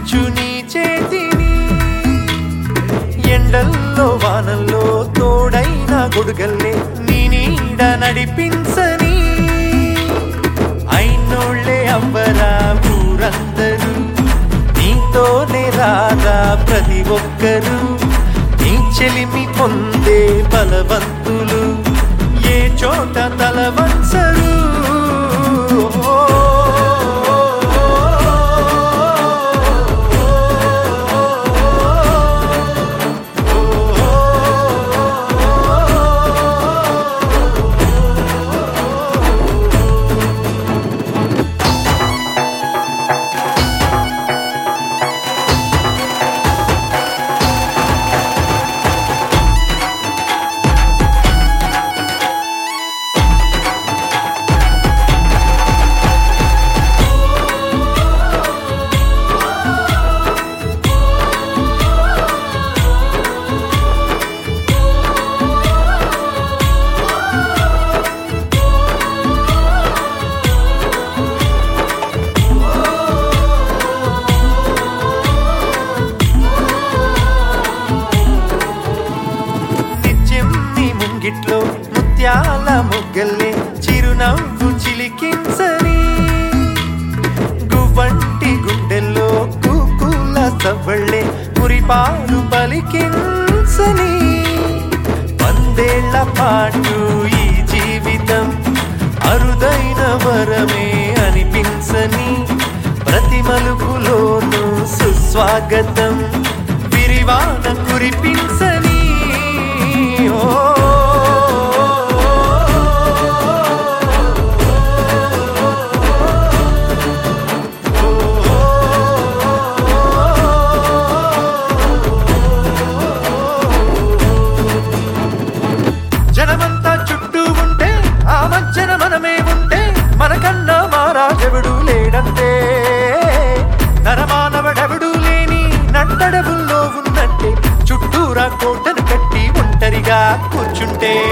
అందించు నీ చేతిని ఎండల్లో వానల్లో తోడైన గొడుగల్లే నీ నీడ నడిపించని అయినోళ్ళే అవ్వరా ఊరందరూ నీతోనే రాదా ప్రతి ఒక్కరూ నీ చెలిమి పొందే బలవంతులు ఏ చోట తలవంచరు నిత్యం నీ ముంగిట్లో ముత్యాల మొగ్గల్లే చిరునవ్వు చిలికించని గువ్వంటి గుండెల్లో కూకుల సవ్వళ్ళే మురిపాలు పలికించని వందేళ్ల పాటు ఈ జీవితం అరుదైన వరమే అనిపించని ప్రతి మలుపులోనూ సుస్వాగతం విరివాన కురిపించని ఓ జనమంతా చుట్టూ ఉంటే ఆ మధ్యన మనమే ఉంటే మనకన్నా మారాజెవడు లేడంతే నరమానవడెవడు లేని నట్టడవుల్లో ఉన్నట్టే చుట్టూరా కోటను కట్టి ఒంటరిగా కూర్చుంటే